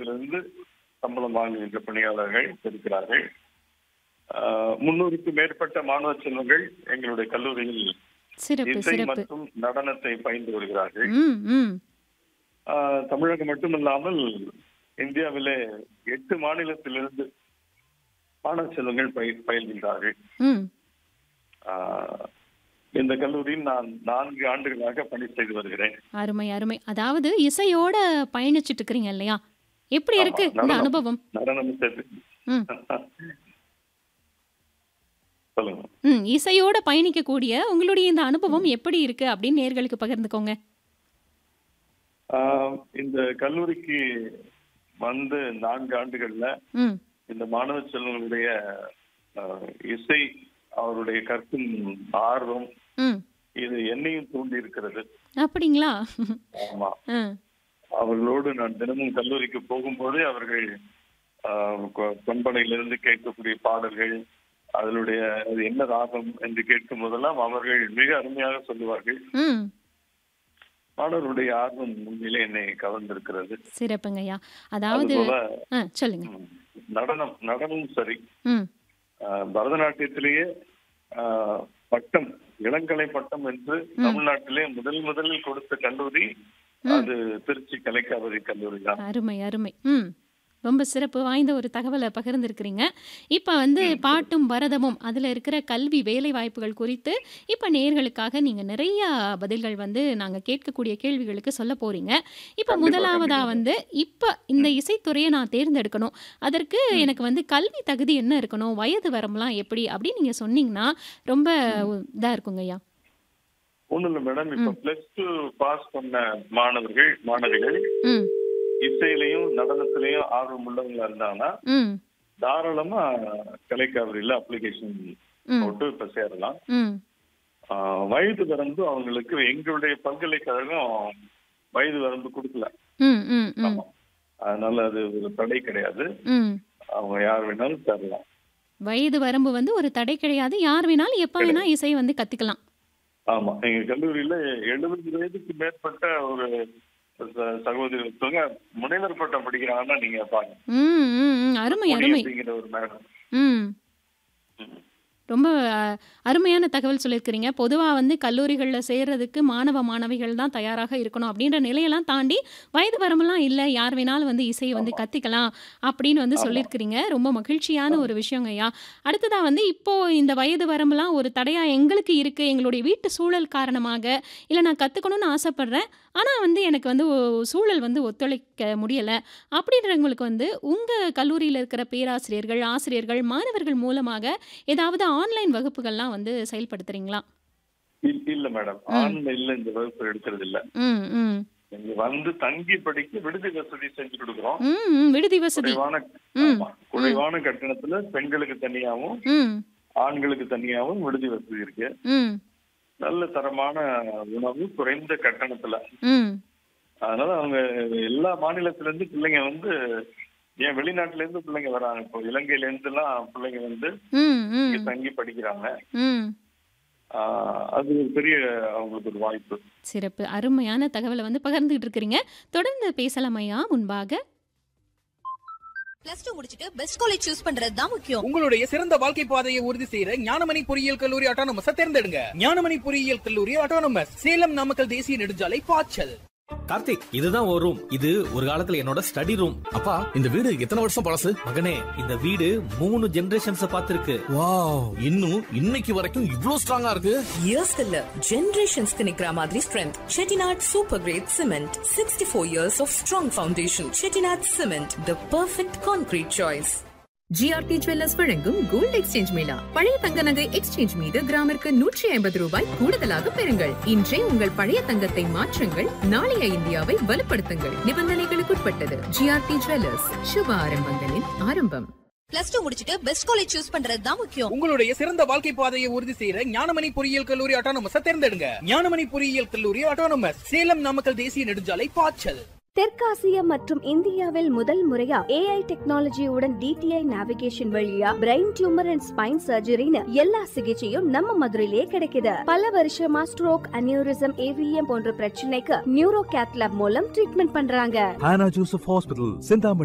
மாநிலத்திலிருந்து சம்பளம் வாங்குகின்ற பணியாளர்கள் இருக்கிறார்கள் முன்னூறுக்கு மேற்பட்ட மாணவ செல்வங்கள் எங்களுடைய கல்லூரியில் சிறப்பு இசை சிறப்பு மற்றும் நடனத்தை பயின்று வருகிறார்கள் ம் ம் ஆஹ் தமிழகம் மட்டுமல்லாமல் இந்தியாவிலே எட்டு மாநிலத்திலிருந்து மாணவ செல்வங்கள் பயிர் பயில்கின்றார்கள் ம் ஆஹ் இந்த கல்லூரியில் நான் நான்கு ஆண்டுகளாக பணி செய்து வருகிறேன் அருமை அருமை அதாவது இசையோட பயணிச்சிட்டு இருக்கிறீங்க இல்லையா எப்படி ஆமா, இருக்கு இந்த நடனம். அனுபவம் நடனம் சேர்த்து ம் சொல்லுங்க ம் இசையோட பயணிக்கக்கூடிய உங்களுடைய இந்த அனுபவம் எப்படி இருக்கு அப்படின்னு நேர்களுக்கு பகிர்ந்துக்கோங்க ஆஹ் இந்த கல்லூரிக்கு வந்து நான்கு ஆண்டுகள்ல ம் இந்த மாணவ செல்வங்களுடைய ஆஹ், இசை அவருடைய கற்கும் ஆர்வம் ம் இது என்னையும் தூண்டி இருக்கிறது அப்படிங்களா ஆமா ஆ அவர்களோடு நான் தினமும் கல்லூரிக்கு போகும்போதே அவர்கள் ஆஹ், கொ- பண்பலையிலிருந்து கேட்கக்கூடிய பாடல்கள் அதனுடைய அது என்ன ராகம் என்று கேட்கும் போதெல்லாம் அவர்கள் மிக அருமையாக சொல்லுவார்கள் ம் மாணவர்களுடைய ஆர்வம் உண்மையிலே என்னை கவர்ந்திருக்கிறது சிறப்புங்கய்யா அதாவது அதுபோல ஆ சொல்லுங்க ம், நடனம் நடனமும் சரி ம் ஆஹ், பரதநாட்டியத்திலேயே ஆஹ், பட்டம் இளங்கலை பட்டம் என்று தமிழ்நாட்டிலே முதல் முதலில் கொடுத்த கல்லூரி அது திருச்சி கலைக்காவிரி கல்லூரி தான் அருமை அருமை ம் ரொம்ப சிறப்பு வாய்ந்த ஒரு தகவலை பகிர்ந்திருக்கிறீங்க இப்போ வந்து பாட்டும் பரதமும் அதில் இருக்கிற கல்வி வேலை வாய்ப்புகள் குறித்து இப்போ நேர்களுக்காக நீங்கள் நிறைய பதில்கள் வந்து நாங்கள் கேட்கக்கூடிய கேள்விகளுக்கு சொல்ல போறீங்க இப்போ கண்டிப்பா, முதலாவதா கண்டிப்பா. வந்து இப்போ இந்த இசைத்துறையை நான் தேர்ந்தெடுக்கணும் அதற்கு எனக்கு வந்து கல்வி தகுதி என்ன இருக்கணும் வயது வரம்புலாம் எப்படி அப்படின்னு நீங்கள் சொன்னீங்கன்னா ரொம்ப இதாக இருக்குங்கய்யா ஒண்ணும் இல்ல மேடம் இப்ப பிளஸ் டூ பாஸ் பண்ண மாணவர்கள் மாணவிகள் ம் இசையிலையும் நடனத்திலையும் ஆர்வம் உள்ளவங்களா இருந்தாங்கன்னா ம் தாராளமா கலைக்காவிரியில அப்ளிகேஷன் ம் போட்டு இப்ப சேரலாம் ம் ஆஹ், வயது வரம்பு அவங்களுக்கு எங்களுடைய பல்கலைக்கழகம் வயது வரம்பு கொடுக்கல ம் ம் ம் ஆமா அதனால அது ஒரு தடை கிடையாது ம் அவங்க யார் வேணாலும் தரலாம் வயது வரம்பு வந்து ஒரு தடை கிடையாது யார் வேணாலும் எப்போ வேணா இசை வந்து கத்துக்கலாம் ஆமா எங்க கல்லூரியில எழுபது வயதுக்கு மேற்பட்ட ஒரு ச- சகோதரி ஒருத்தவங்க முனைவர் பட்டம் படிக்கிறாங்கன்னா நீங்க பாருங்க ம் ம் ம் அருமை மணி அருமை அப்படிங்கிற ஒரு மேடம் ம் ரொம்ப அஹ், அருமையான தகவல் சொல்லியிருக்கிறீங்க பொதுவாக வந்து கல்லூரிகளில் சேர்றதுக்கு மாணவ மாணவிகள் தான் தயாராக இருக்கணும் அப்படின்ற நிலையெல்லாம் தாண்டி வயது வரம்பெல்லாம் இல்லை யார் வேணாலும் வந்து இசையை வந்து கற்றுக்கலாம் அப்படின்னு வந்து சொல்லியிருக்கிறீங்க ரொம்ப மகிழ்ச்சியான ஒரு விஷயங்க ஐயா அடுத்ததாக வந்து இப்போது இந்த வயது வரம்பெல்லாம் ஒரு தடையாக எங்களுக்கு இருக்குது எங்களுடைய வீட்டு சூழல் காரணமாக இல்லை நான் கற்றுக்கணும்னு ஆசைப்பட்றேன் ஆனால் வந்து எனக்கு வந்து ஒ- சூழல் வந்து ஒத்துழைக்க முடியலை அப்படின்றவங்களுக்கு வந்து உங்கள் கல்லூரியில் இருக்கிற பேராசிரியர்கள் ஆசிரியர்கள் மாணவர்கள் மூலமாக ஏதாவது ஆன்லைன் வகுப்புகள்லாம் வந்து செயல்படுத்துறீங்களா இல்ல- இல்ல மேடம் ஆன்லைன்ல இந்த வகுப்பு எடுக்கிறது இல்ல ம் ம் இங்க வந்து தங்கி படிக்க விடுதி வசதி செஞ்சு கொடுக்குறோம் ம் ம், விடுதி வசதி குறைவான ஆமா, குறைவான கட்டணத்துல பெண்களுக்கு தனியாவும் ம் ஆண்களுக்கு தனியாவும் விடுதி வசதி இருக்கு ம் நல்ல தரமான உணவு குறைந்த கட்டணத்துல ம் அதனால அவங்க எல்லா மாநிலத்துல இருந்து பிள்ளைங்க வந்து ஏன் வெளிநாட்டுல இருந்து பிள்ளைங்க வராங்க இப்போ இலங்கையில இருந்து எல்லாம் பிள்ளைங்க வந்து ம் இங்க ம் தங்கி படிக்கிறாங்க ம் ஆஹ் அது ஒரு பெரிய அவங்களுக்கு ஒரு வாய்ப்பு சிறப்பு அருமையான தகவலை வந்து பகிர்ந்துகிட்டு இருக்கிறீங்க தொடர்ந்து பேசலாம் ஐயா முன்பாக பிளஸ் டூ முடிச்சிட்டு பெஸ்ட் காலேஜ் சூஸ் பண்றது தான் முக்கியம் உங்களுடைய சிறந்த வாழ்க்கை பாதையை உறுதி செய்யற ஞானமணி பொறியியல் கல்லூரி அட்டானமஸ் தேர்ந்தெடுங்க ஞானமணி பொறியியல் கல்லூரி அட்டானமஸ் சேலம் நாமக்கல் தேசிய நெடுஞ்சாலை பாய்ச்சல் கார்த்திக் இதுதான் ஒரு ரூம் இது ஒரு காலத்துல என்னோட ஸ்டடி ரூம் அப்பா இந்த வீடு எத்தனை வருஷம் பழசு மகனே இந்த வீடு மூணு ஜெனரேஷன்ஸ் பார்த்திருக்கு வாவ் இன்னும் இன்னைக்கு வரைக்கும் இவ்ளோ ஸ்ட்ராங்கா இருக்கு இயர்ஸ்க்கு இல்ல ஜெனரேஷன்ஸ்க்கு நிக்கிற மாதிரி strength Chettinad super grade cement sixty four years of strong foundation Chettinad cement the perfect concrete choice GRT jewellers வழங்கும் கோல்ட் எக்ஸ்சேஞ்ச் மேளா பழைய தங்க நகை எக்ஸ்சேஞ்ச் மீது கிராமிற்கு நூற்றி ஐம்பது ரூபாய் கூடுதலாக பெறுங்கள் இன்றே உங்கள் பழைய தங்கத்தை மாற்றுங்கள் நாளைய இந்தியாவை வலுப்படுத்துங்கள் நிபந்தனைகளுக்குட்பட்டது ஜிஆர்டி ஜுவல்லர்ஸ் சுப ஆரம்பங்களின் ஆரம்பம் பிளஸ் டூ முடிச்சிட்டு பெஸ்ட் காலேஜ் சூஸ் பண்றது தான் முக்கியம் உங்களுடைய சிறந்த வாழ்க்கை பாதையை உறுதி செய்யற ஞானமணி பொறியியல் கல்லூரி அட்டானமஸ் தேர்ந்தெடுங்க ஞானமணி பொறியியல் கல்லூரி அட்டானமஸ் சேலம் நாமக்கல் தேசிய நெடுஞ்சாலை பாய்ச்சல் தெற்காசியா மற்றும் இந்தியாவில் முதல் முறையா ஏஐ டெக்னாலஜியுடன் டிடிஐ நேவிகேஷன் வழியா பிரெயின் டியூமர் அண்ட் ஸ்பைன் சர்ஜரின்னு எல்லா சிகிச்சையும் நம்ம மதுரையிலேயே கிடைக்குது பல வருஷமா ஸ்ட்ரோக் அனியூரிசம் ஏவிஎம் போன்ற பிரச்சனைக்கு நியூரோ கேத்லாப் மூலம் ட்ரீட்மெண்ட் பண்றாங்க Hannah Joseph Hospital, Sindhamani.